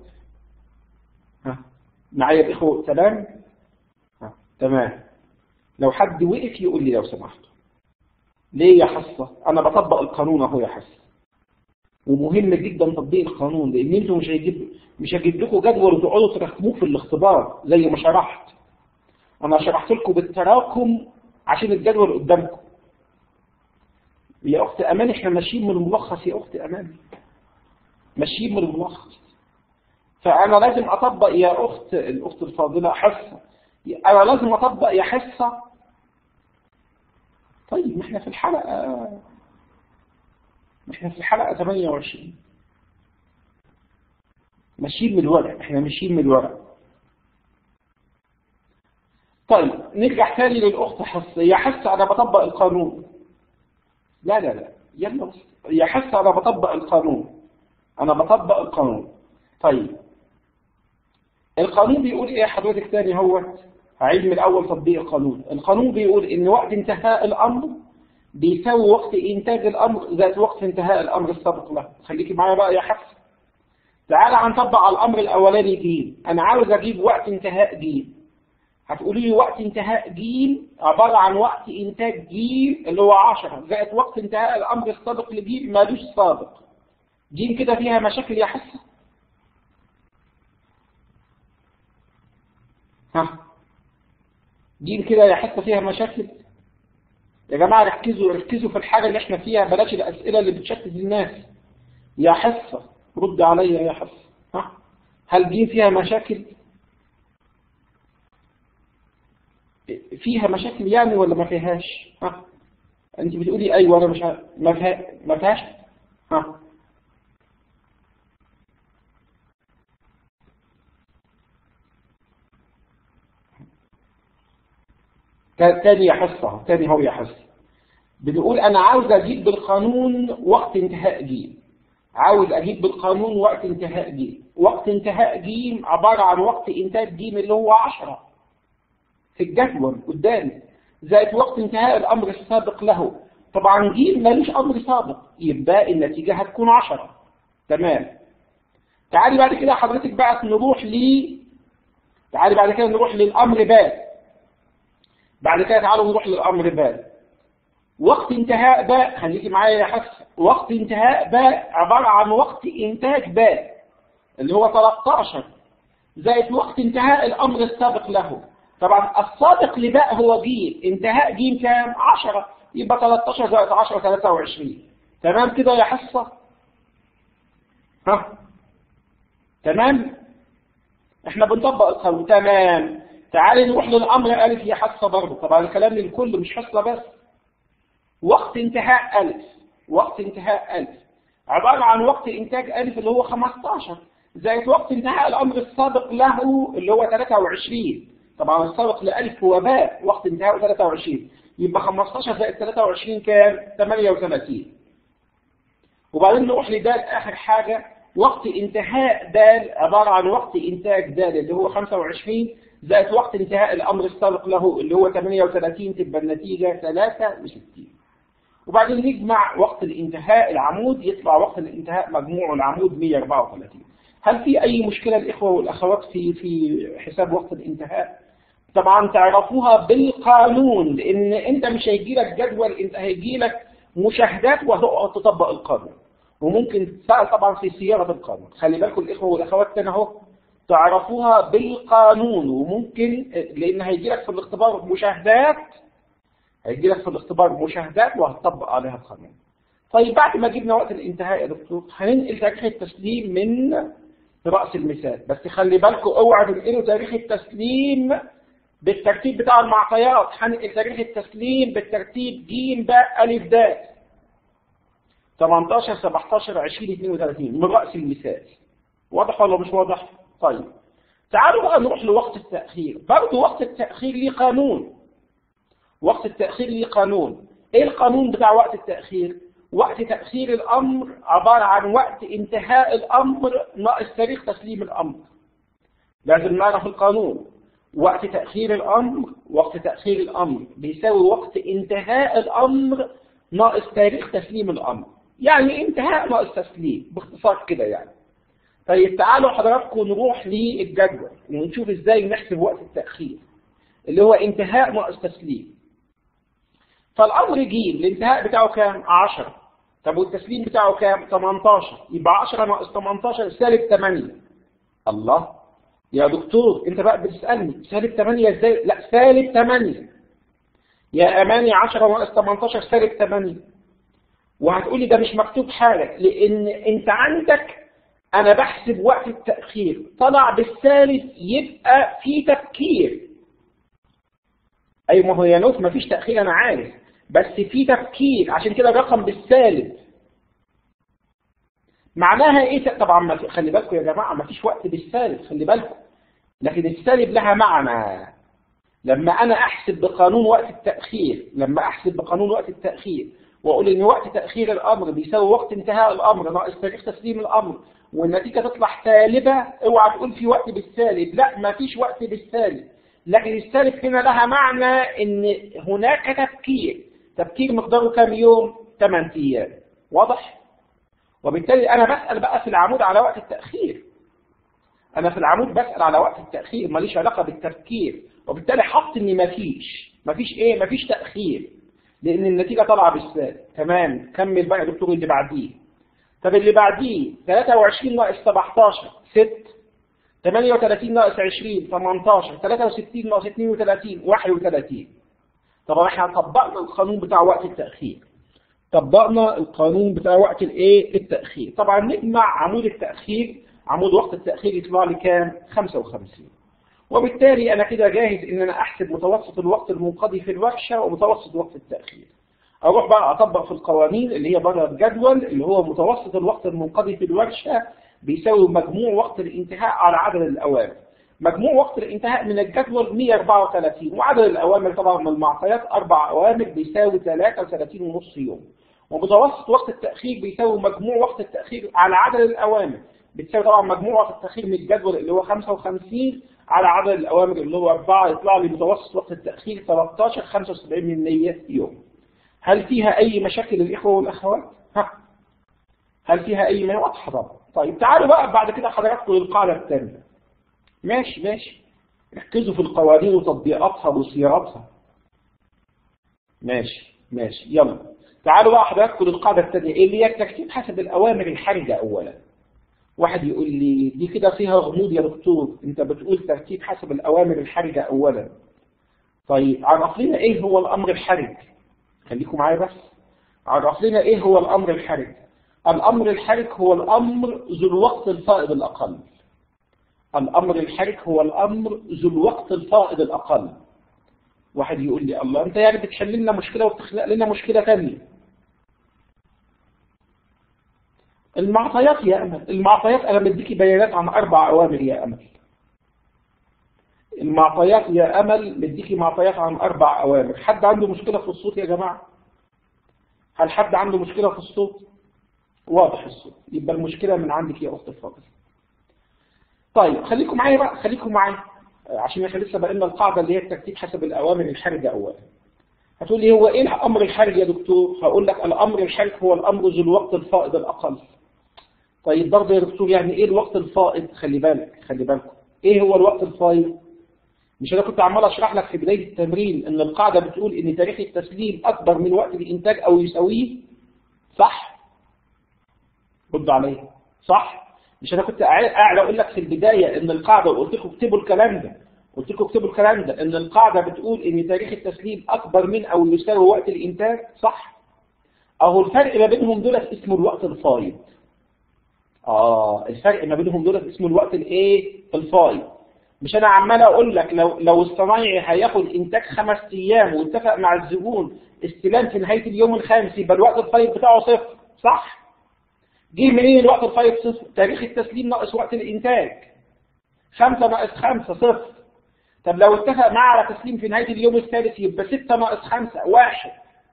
ها معايا الإخوة تمام ها. تمام لو حد وقف يقول لي لو سمحت ليه يا حصة أنا بطبق القانون أهو يا حصة ومهم جدا تطبيق القانون لأن أنتوا مش هيجيب مش هجيب لكم جدول وتقعدوا تركبوه في الاختبار زي ما شرحت أنا شرحت لكم بالتراكم عشان الجدول قدامكم يا أخت أمان إحنا ماشيين من الملخص يا أخت أمان ماشيين من الملخص فأنا لازم أطبق يا أخت الأخت الفاضلة حصة أنا لازم أطبق يا حصة طيب ما احنا في الحلقة ما احنا في الحلقة 28 ماشيين من الورق احنا ماشيين من الورق طيب نرجع تاني للأخت حصة يا حصة أنا بطبق القانون لا لا لا يلا بس يا حصة أنا بطبق القانون أنا بطبق القانون طيب القانون بيقول ايه حضرتك تاني هو علم الاول تطبيق القانون القانون بيقول ان وقت انتهاء الامر بيساوي وقت انتاج الامر ذات وقت انتهاء الامر السابق له خليكي معايا بقى يا حفص تعالى هنطبق على الامر الاولاني ج انا عاوز اجيب وقت انتهاء ج هتقولي لي وقت انتهاء ج عباره عن وقت انتاج ج اللي هو 10 زائد وقت انتهاء الامر السابق لج مالوش سابق ج كده فيها مشاكل يا حفص ها دي كده يا حته فيها مشاكل يا جماعة ركزوا ركزوا في الحاجة اللي احنا فيها بلاش الأسئلة اللي بتشتت الناس يا حصة رد عليا يا حصة ها هل دي فيها مشاكل فيها مشاكل يعني ولا ما فيهاش ها انت بتقولي ايوه انا مش ه... ما فيها ما فيهاش ها تاني يا حصة تاني هو يا حصة بنقول أنا عاوز أجيب بالقانون وقت انتهاء ج عاوز أجيب بالقانون وقت انتهاء ج وقت انتهاء ج عبارة عن وقت إنتاج ج اللي هو 10 في الجدول قدامي زائد وقت انتهاء الأمر السابق له طبعا ج مالوش أمر سابق يبقى النتيجة هتكون 10 تمام تعالي بعد كده حضرتك بقى نروح ل تعالي بعد كده نروح للأمر باء بعد كده تعالوا نروح للأمر باء وقت انتهاء باء خليكي معايا يا حفص وقت انتهاء باء عبارة عن وقت إنتاج باء اللي هو 13 زائد وقت انتهاء الأمر السابق له طبعا السابق لباء هو ج انتهاء ج كام 10 يبقى 13 زائد 10 23 تمام كده يا حصة ها تمام احنا بنطبق القانون تمام تعالي نروح للأمر ألف هي حصة برضه طبعا الكلام للكل مش حصة بس وقت انتهاء ألف وقت انتهاء ألف عبارة عن وقت إنتاج ألف اللي هو 15 زائد وقت انتهاء الأمر السابق له اللي هو 23 طبعا السابق لألف هو باء وقت انتهاء 23 يبقى 15 زائد 23 كام 38 وبعدين نروح لدال آخر حاجة وقت انتهاء دال عبارة عن وقت إنتاج دال اللي هو 25 زائد وقت انتهاء الأمر السابق له اللي هو 38 تبقى النتيجة 63 وبعدين نجمع وقت الانتهاء العمود يطلع وقت الانتهاء مجموع العمود 134 هل في أي مشكلة الإخوة والأخوات في في حساب وقت الانتهاء؟ طبعا تعرفوها بالقانون لأن أنت مش هيجي لك جدول أنت هيجي لك مشاهدات وهتقعد تطبق القانون وممكن تسأل طبعا في صياغة القانون خلي بالكم الإخوة والأخوات تاني أهو تعرفوها بالقانون وممكن لأن هيجي لك في الاختبار مشاهدات هيجي لك في الاختبار مشاهدات وهتطبق عليها القانون طيب بعد ما جبنا وقت الانتهاء يا دكتور هننقل تاريخ التسليم من رأس المثال بس خلي بالكم اوعوا تنقلوا تاريخ التسليم بالترتيب بتاع المعطيات هنقل تاريخ التسليم بالترتيب ج باء ألف د 18 17 20 32 من رأس المثال واضح ولا مش واضح؟ طيب تعالوا بقى نروح لوقت التأخير برضه وقت التأخير ليه قانون وقت التأخير ليه قانون ايه القانون بتاع وقت التأخير وقت تأخير الأمر عبارة عن وقت انتهاء الأمر ناقص تاريخ تسليم الأمر لازم نعرف القانون وقت تأخير الأمر وقت تأخير الأمر بيساوي وقت انتهاء الأمر ناقص تاريخ تسليم الأمر يعني انتهاء ناقص تسليم باختصار كده يعني طيب تعالوا حضراتكم نروح للجدول ونشوف ازاي نحسب وقت التأخير اللي هو انتهاء ناقص تسليم فالأمر ج الانتهاء بتاعه كام 10 طب والتسليم بتاعه كام 18 يبقى 10 ناقص 18 سالب 8 الله يا دكتور انت بقى بتسألني سالب 8 ازاي لا سالب 8 يا اماني 10 ناقص 18 سالب 8 وهتقولي ده مش مكتوب حاجة لان انت عندك انا بحسب وقت التأخير طلع بالثالث يبقى في تفكير اي ما هو يا نوف مفيش تأخير انا عارف بس في تفكير عشان كده الرقم بالسالب معناها ايه طبعا ما خلي بالكم يا جماعه ما فيش وقت بالسالب خلي بالكم لكن السالب لها معنى لما انا احسب بقانون وقت التاخير لما احسب بقانون وقت التاخير واقول ان وقت تاخير الامر بيساوي وقت انتهاء الامر ناقص تاريخ تسليم الامر والنتيجه تطلع سالبه اوعى تقول في وقت بالسالب لا ما فيش وقت بالسالب لكن السالب هنا لها معنى ان هناك تفكير تفكير مقداره كام يوم 8 ايام واضح وبالتالي انا بسال بقى في العمود على وقت التاخير انا في العمود بسال على وقت التاخير ماليش علاقه بالتفكير وبالتالي حط ان مفيش مفيش ايه مفيش تاخير لان النتيجه طالعه بالسالب تمام كمل بقى يا دكتور اللي بعديه طب اللي بعديه 23 ناقص 17 6 38 ناقص 20 18 63 ناقص 32 31 طبعا احنا طبقنا القانون بتاع وقت التأخير طبقنا القانون بتاع وقت الايه التأخير طبعا نجمع عمود التأخير عمود وقت التأخير يطلع لي كام 55 وبالتالي انا كده جاهز ان انا احسب متوسط الوقت المنقضي في الورشة ومتوسط وقت التأخير اروح بقى اطبق في القوانين اللي هي بره الجدول اللي هو متوسط الوقت المنقضي في الورشة بيساوي مجموع وقت الانتهاء على عدد الاوامر مجموع وقت الانتهاء من الجدول 134 وعدد الأوامر طبعا من المعطيات أربع أوامر بيساوي 33 ونص يوم ومتوسط وقت التأخير بيساوي مجموع وقت التأخير على عدد الأوامر بتساوي طبعا مجموع وقت التأخير من الجدول اللي هو 55 على عدد الأوامر اللي هو 4 يطلع لي متوسط وقت التأخير 13 75 من 100 يوم هل فيها أي مشاكل الإخوة والأخوات؟ ها هل فيها أي ما واضحة طبعا طيب تعالوا بقى بعد كده حضراتكم للقاعدة الثانية ماشي ماشي ركزوا في القوانين وتطبيقاتها وصياغتها ماشي ماشي يلا تعالوا بقى حضراتكم للقاعدة الثانية اللي هي الترتيب حسب الأوامر الحرجة أولا واحد يقول لي دي كده فيها غموض يا دكتور انت بتقول ترتيب حسب الأوامر الحرجة أولا طيب عرف لنا ايه هو الأمر الحرج خليكم معايا بس عرف لنا ايه هو الأمر الحرج الأمر الحرج هو الأمر ذو الوقت الفائض الأقل الأمر الحرج هو الأمر ذو الوقت الفائض الأقل واحد يقول لي الله أنت يعني بتحل لنا مشكلة وبتخلق لنا مشكلة ثانية المعطيات يا أمل المعطيات أنا بديكي بيانات عن أربع أوامر يا أمل المعطيات يا أمل بديكي معطيات عن أربع أوامر حد عنده مشكلة في الصوت يا جماعة هل حد عنده مشكلة في الصوت واضح الصوت يبقى المشكلة من عندك يا أخت الفاضل طيب خليكم معايا بقى خليكم معايا عشان احنا لسه بقى لنا القاعدة اللي هي الترتيب حسب الأوامر الحرجة أولا هتقول لي هو إيه الأمر الحرج يا دكتور هقول لك الأمر الحرج هو الأمر ذو الوقت الفائض الأقل طيب برضه يا دكتور يعني إيه الوقت الفائض خلي بالك خلي بالكم إيه هو الوقت الفائض مش أنا كنت عمال أشرح لك في بداية التمرين إن القاعدة بتقول إن تاريخ التسليم أكبر من وقت الإنتاج أو يساويه صح رد عليا صح مش انا كنت قاعد اقول لك في البدايه ان القاعده وقلت لكم اكتبوا الكلام ده قلت لكم اكتبوا الكلام ده ان القاعده بتقول ان تاريخ التسليم اكبر من او يساوي وقت الانتاج صح اهو الفرق ما بينهم دول اسمه الوقت الفايض اه الفرق ما بينهم دول اسمه الوقت الايه الفايض مش انا عمال اقول لك لو لو الصنايعي هياخد انتاج خمس ايام واتفق مع الزبون استلام في نهايه اليوم الخامس يبقى الوقت الفايض بتاعه صفر صح جه منين الوقت الفايض صفر تاريخ التسليم ناقص وقت الانتاج خمسة ناقص خمسة صفر طب لو اتفق معاه على تسليم في نهاية اليوم الثالث يبقى ستة ناقص خمسة واحد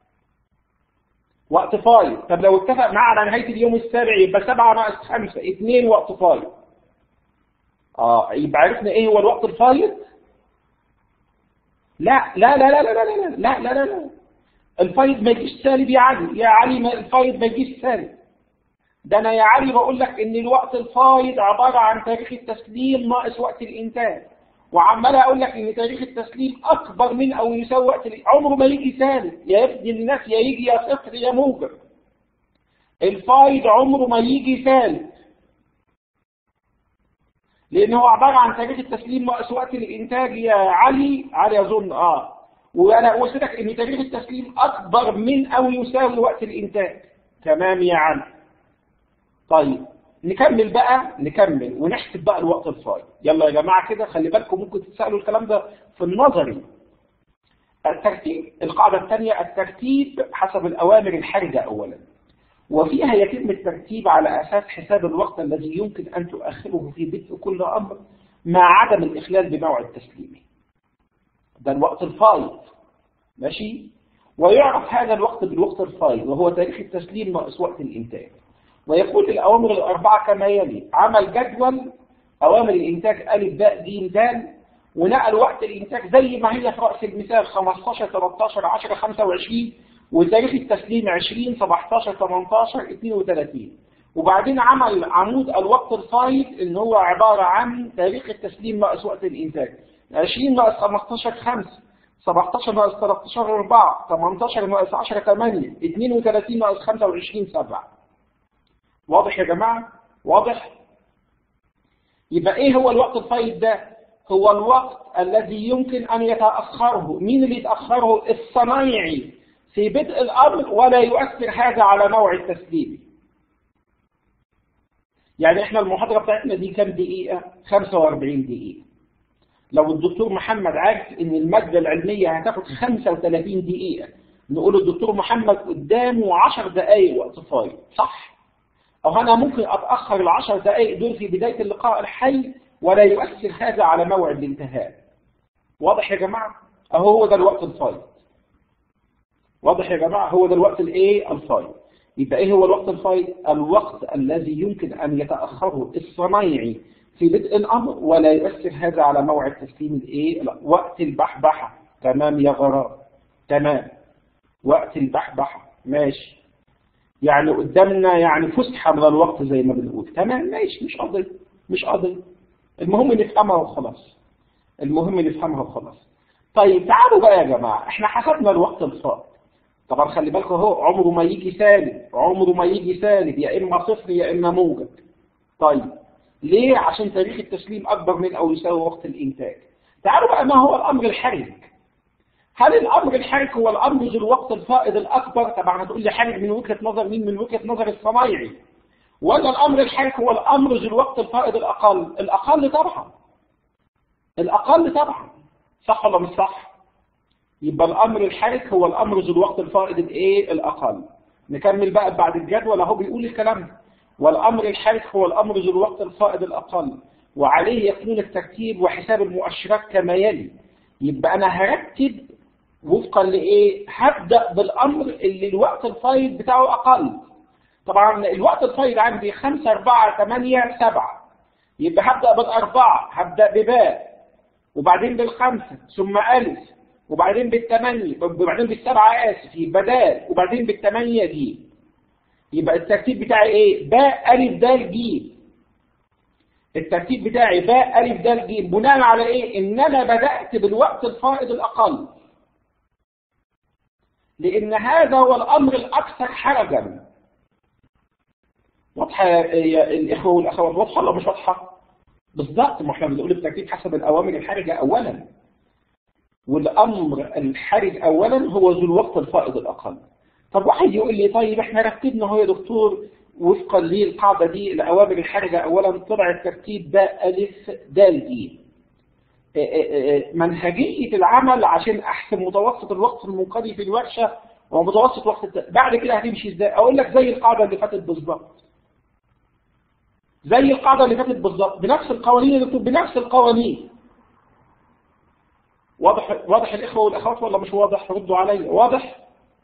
وقت فايض طب لو اتفق معاه على نهاية اليوم السابع يبقى سبعة ناقص خمسة اثنين وقت فايض اه يبقى عرفنا ايه هو الوقت الفايض لا لا لا لا لا لا لا لا لا لا لا الفايض ما يجيش سالب يا علي يا علي ما الفايض ما يجيش سالب ده انا يا علي بقول لك ان الوقت الفايض عبارة عن تاريخ التسليم ناقص وقت الانتاج وعمال اقول لك ان تاريخ التسليم اكبر من او يساوي وقت عمره ما يجي سالب يا يفدي الناس يا يجي يا صفر يا موجب الفايض عمره ما يجي سالب لان هو عبارة عن تاريخ التسليم ناقص وقت الانتاج يا علي علي اظن اه وانا قلت لك ان تاريخ التسليم اكبر من او يساوي وقت الانتاج تمام يا علي طيب نكمل بقى نكمل ونحسب بقى الوقت الفايض يلا يا جماعة كده خلي بالكم ممكن تسألوا الكلام ده في النظري الترتيب القاعدة الثانية الترتيب حسب الأوامر الحرجة أولا وفيها يتم الترتيب على أساس حساب الوقت الذي يمكن أن تؤخره في بدء كل أمر مع عدم الإخلال بموعد تسليمه ده الوقت الفايض ماشي ويعرف هذا الوقت بالوقت الفايض وهو تاريخ التسليم ناقص وقت الإنتاج ويقول الأوامر الأربعة كما يلي عمل جدول أوامر الإنتاج ألف باء ج د ونقل وقت الإنتاج زي ما هي في رأس المثال 15 13 10 25 وتاريخ التسليم 20 17 18 32 وبعدين عمل عمود الوقت الفايض اللي هو عبارة عن تاريخ التسليم ناقص وقت الإنتاج 20 ناقص 15 5 17 ناقص 13 4 18 ناقص 10 8 32 ناقص 25 7 واضح يا جماعة واضح يبقى ايه هو الوقت الفايض ده هو الوقت الذي يمكن ان يتأخره مين اللي يتأخره الصنايعي في بدء الامر ولا يؤثر هذا على موعد تسليمه يعني احنا المحاضرة بتاعتنا دي كام دقيقة 45 دقيقة لو الدكتور محمد عارف ان المادة العلمية هتاخد 35 دقيقة نقول الدكتور محمد قدامه 10 دقايق وقت فايض صح أو أنا ممكن أتأخر العشر دقائق دول في بداية اللقاء الحي ولا يؤثر هذا على موعد الانتهاء واضح يا جماعة أهو هو ده الوقت الفايض واضح يا جماعة هو ده الوقت الايه الفايض يبقى ايه هو الوقت الفايض الوقت الذي يمكن أن يتأخره الصنايعي في بدء الأمر ولا يؤثر هذا على موعد تسليم الايه وقت البحبحة تمام يا غرام تمام وقت البحبحة ماشي يعني قدامنا يعني فسحة من الوقت زي ما بنقول تمام ماشي مش قضية مش قضية المهم نفهمها وخلاص المهم نفهمها وخلاص طيب تعالوا بقى يا جماعة احنا حسبنا الوقت الفائض طبعا خلي بالكم اهو عمره ما يجي سالب عمره ما يجي سالب يا اما صفر يا اما موجب طيب ليه عشان تاريخ التسليم اكبر من او يساوي وقت الانتاج تعالوا بقى ما هو الامر الحرج هل الامر الحرج هو الامر ذو الوقت الفائض الاكبر طبعا هتقول لي حرج من وجهه نظر مين من وجهه نظر الصنايعي ولا الأمر الحرج هو الأمر ذو الوقت الفائض الأقل الأقل طبعا الأقل طبعا صح ولا مش صح يبقى الأمر الحرج هو الأمر ذو الوقت الفائض الإيه الأقل نكمل بقى بعد الجدول اهو بيقول الكلام ده والأمر الحرج هو الأمر ذو الوقت الفائض الأقل وعليه يكون الترتيب وحساب المؤشرات كما يلي يبقى أنا هرتب وفقا لإيه هبدأ بالأمر اللي الوقت الفايض بتاعه أقل طبعا الوقت الفايض عندي 5 4 8 7 يبقى هبدأ بالأربعة هبدأ بباء وبعدين بالخمسة ثم ألف وبعدين بالثمانية وبعدين بالسبعة آسف يبقى دال وبعدين بالثمانية جيم يبقى الترتيب بتاعي إيه باء ألف دال جيم الترتيب بتاعي باء ألف دال جيم بناء على إيه إن أنا بدأت بالوقت الفائض الأقل لأن هذا هو الأمر الأكثر حرجا واضحة يا الإخوة والأخوات واضحة ولا مش واضحة؟ بالظبط ما احنا بنقول الترتيب حسب الأوامر الحرجة أولا والأمر الحرج أولا هو ذو الوقت الفائض الأقل طب واحد يقول لي طيب احنا رتبنا هو يا دكتور وفقا للقاعدة دي الأوامر الحرجة أولا طلع الترتيب باء ألف دال دي منهجية العمل عشان أحسب متوسط الوقت المنقضي في الورشة ومتوسط وقت الت... بعد كده هتمشي ازاي أقول لك زي القاعدة اللي فاتت بالظبط زي القاعدة اللي فاتت بالظبط بنفس القوانين يا دكتور بنفس القوانين واضح واضح الإخوة والأخوات ولا مش واضح ردوا علي واضح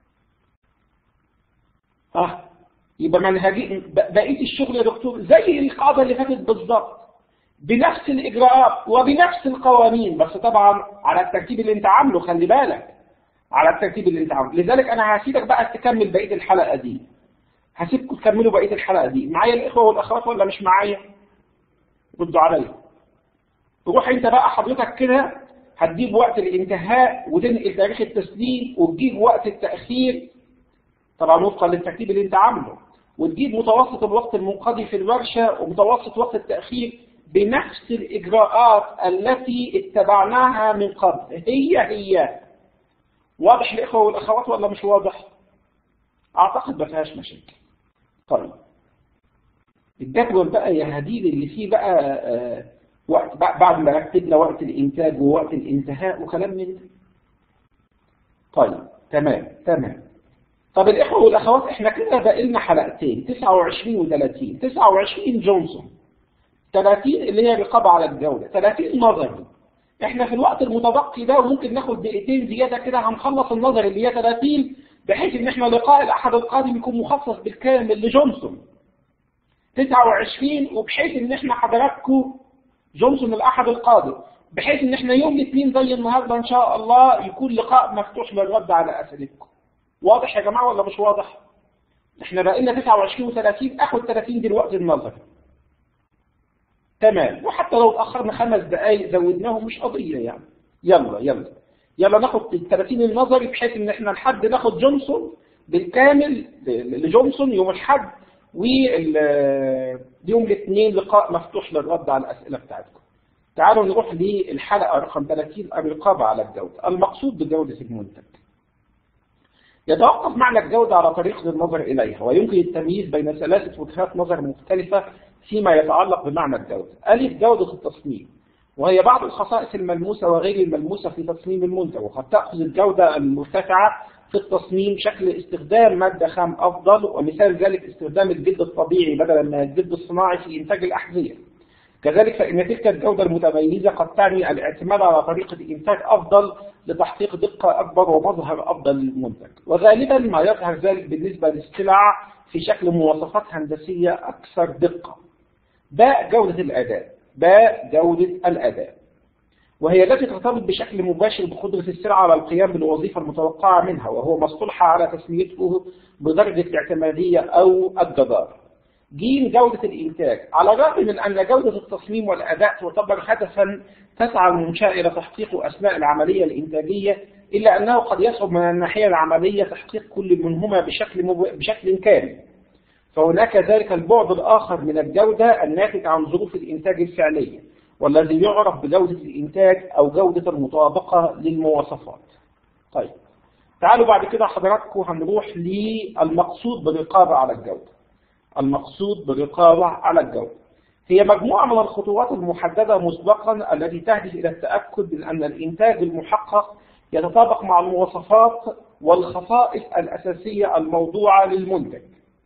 ها يبقى منهجي بقية الشغل يا دكتور زي القاعدة اللي فاتت بالظبط بنفس الإجراءات وبنفس القوانين بس طبعا على الترتيب اللي انت عامله خلي بالك على الترتيب اللي انت عامله لذلك انا هسيبك بقى تكمل بقية الحلقة دي هسيبكم تكملوا بقية الحلقة دي معايا الإخوة والأخوات ولا مش معايا ردوا عليا روح انت بقى حضرتك كده هتجيب وقت الانتهاء وتنقل تاريخ التسليم وتجيب وقت التأخير طبعا وفقا للترتيب اللي انت عامله وتجيب متوسط الوقت المنقضي في الورشة ومتوسط وقت التأخير بنفس الإجراءات التي اتبعناها من قبل هي هي واضح الإخوة والأخوات ولا مش واضح أعتقد ما فيهاش مشاكل طيب الجدول بقى يا هديل اللي فيه بقى آه وقت بعد ما رتبنا وقت الإنتاج ووقت الانتهاء وكلام من ده طيب تمام تمام طب الإخوة والأخوات إحنا كده بقى لنا حلقتين 29 و30 29 جونسون 30 اللي هي رقابة على الجودة 30 نظري احنا في الوقت المتبقي ده وممكن ناخد دقيقتين زيادة كده هنخلص النظري اللي هي 30 بحيث ان احنا لقاء الاحد القادم يكون مخصص بالكامل لجونسون 29 وبحيث ان احنا حضراتكم جونسون الاحد القادم بحيث ان احنا يوم الاثنين زي النهارده ان شاء الله يكون لقاء مفتوح للرد على اسئلتكم واضح يا جماعه ولا مش واضح احنا بقى لنا 29 و30 اخد 30 دلوقتي النظري تمام وحتى لو اتأخرنا خمس دقايق زودناهم مش قضية يعني يلا يلا يلا ناخد ال 30 النظري بحيث ان احنا لحد ناخد جونسون بالكامل لجونسون يوم الحد ويوم الاثنين لقاء مفتوح للرد على الأسئلة بتاعتكم تعالوا نروح للحلقة رقم 30 الرقابة على الجودة المقصود بجودة المنتج يتوقف معنى الجودة على طريقة النظر إليها ويمكن التمييز بين ثلاثة وجهات نظر مختلفة فيما يتعلق بمعنى الجودة ألف جودة التصميم وهي بعض الخصائص الملموسة وغير الملموسة في تصميم المنتج وقد تأخذ الجودة المرتفعة في التصميم شكل استخدام مادة خام أفضل ومثال ذلك استخدام الجلد الطبيعي بدلا من الجلد الصناعي في إنتاج الأحذية كذلك فإن تلك الجودة المتميزة قد تعني الاعتماد على طريقة إنتاج أفضل لتحقيق دقة أكبر ومظهر أفضل للمنتج وغالبا ما يظهر ذلك بالنسبة للسلع في شكل مواصفات هندسية أكثر دقة باء جودة الأداء باء جودة الأداء وهي التي ترتبط بشكل مباشر بقدرة السلعة على القيام بالوظيفة المتوقعة منها وهو مصطلح على تسميته بدرجة الاعتمادية أو الجدار جيم جودة الإنتاج على الرغم من أن جودة التصميم والأداء تعتبر هدفا تسعى المنشأة إلى تحقيقه أثناء العملية الإنتاجية إلا أنه قد يصعب من الناحية العملية تحقيق كل منهما بشكل, مب... بشكل كامل فهناك ذلك البعد الآخر من الجودة الناتج عن ظروف الإنتاج الفعلية والذي يعرف بجودة الإنتاج أو جودة المطابقة للمواصفات طيب تعالوا بعد كده حضراتكم هنروح للمقصود بالرقابة على الجودة المقصود بالرقابة على الجودة هي مجموعة من الخطوات المحددة مسبقا التي تهدف إلى التأكد من أن الإنتاج المحقق يتطابق مع المواصفات والخصائص الأساسية الموضوعة للمنتج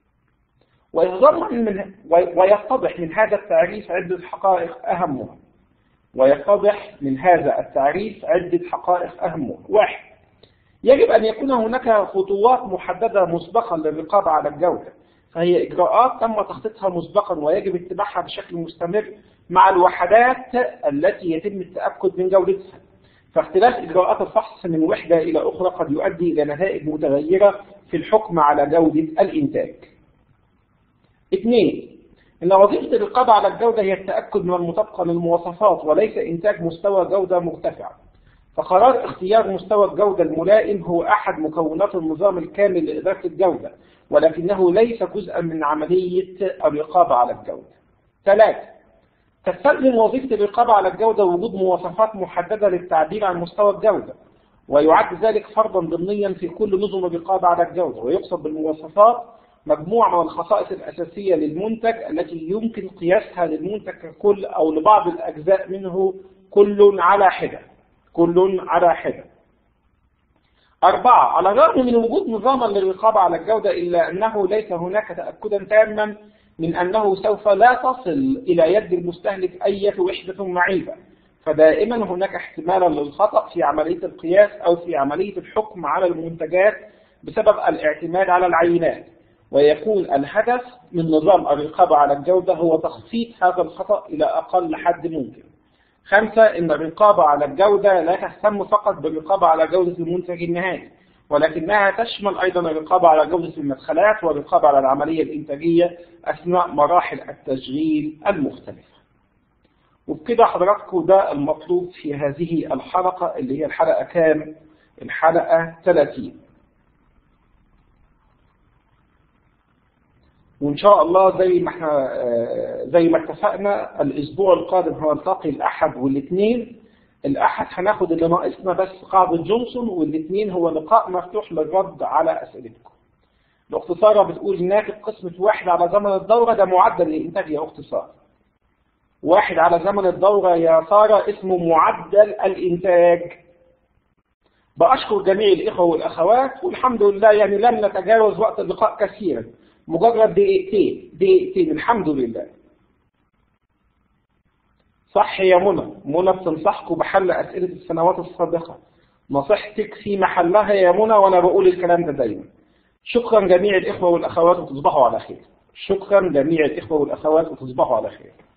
ويتضمن من ويتضح من هذا التعريف عدة حقائق أهمها ويتضح من هذا التعريف عدة حقائق أهمها واحد يجب أن يكون هناك خطوات محددة مسبقا للرقابة على الجودة فهي إجراءات تم تخطيطها مسبقا ويجب اتباعها بشكل مستمر مع الوحدات التي يتم التأكد من جودتها فاختلاف إجراءات الفحص من وحدة إلى أخرى قد يؤدي إلى نتائج متغيرة في الحكم على جودة الإنتاج اثنين إن وظيفة الرقابة على الجودة هي التأكد من المطابقة للمواصفات وليس إنتاج مستوى جودة مرتفع فقرار اختيار مستوى الجودة الملائم هو أحد مكونات النظام الكامل لإدارة الجودة ولكنه ليس جزءا من عملية الرقابة على الجودة ثلاثة تستلزم وظيفة الرقابة على الجودة وجود مواصفات محددة للتعبير عن مستوى الجودة ويعد ذلك فرضا ضمنيا في كل نظم الرقابة على الجودة ويقصد بالمواصفات مجموعة من الخصائص الأساسية للمنتج التي يمكن قياسها للمنتج ككل أو لبعض الأجزاء منه كل على حدة كل على حدة أربعة على الرغم من وجود نظاما للرقابة على الجودة إلا أنه ليس هناك تأكدا تاما من أنه سوف لا تصل إلى يد المستهلك أي وحدة معيبة فدائما هناك احتمالا للخطأ في عملية القياس أو في عملية الحكم على المنتجات بسبب الاعتماد على العينات ويكون الهدف من نظام الرقابة على الجودة هو تخفيف هذا الخطأ إلى أقل حد ممكن خمسة إن الرقابة على الجودة لا تهتم فقط بالرقابة على جودة المنتج النهائي ولكنها تشمل أيضا الرقابة على جودة المدخلات والرقابة على العملية الإنتاجية أثناء مراحل التشغيل المختلفة وبكده حضراتكم ده المطلوب في هذه الحلقة اللي هي الحلقة كام؟ الحلقة 30 وإن شاء الله زي ما احنا زي ما اتفقنا الأسبوع القادم هنلتقي الأحد والاثنين الأحد هناخد اللي ناقصنا بس قاعدة جونسون والاثنين هو لقاء مفتوح للرد على أسئلتكم. الأخت سارة بتقول ناتج قسمة واحد على زمن الدورة ده معدل الإنتاج يا أخت سارة. واحد على زمن الدورة يا سارة اسمه معدل الإنتاج. بأشكر جميع الإخوة والأخوات والحمد لله يعني لم نتجاوز وقت اللقاء كثيرا. مجرد دقيقتين دقيقتين الحمد لله صح يا منى منى بتنصحكم بحل أسئلة السنوات السابقة نصيحتك في محلها يا منى وأنا بقول الكلام ده دايما شكرا جميع الإخوة والأخوات وتصبحوا على خير شكرا جميع الإخوة والأخوات وتصبحوا على خير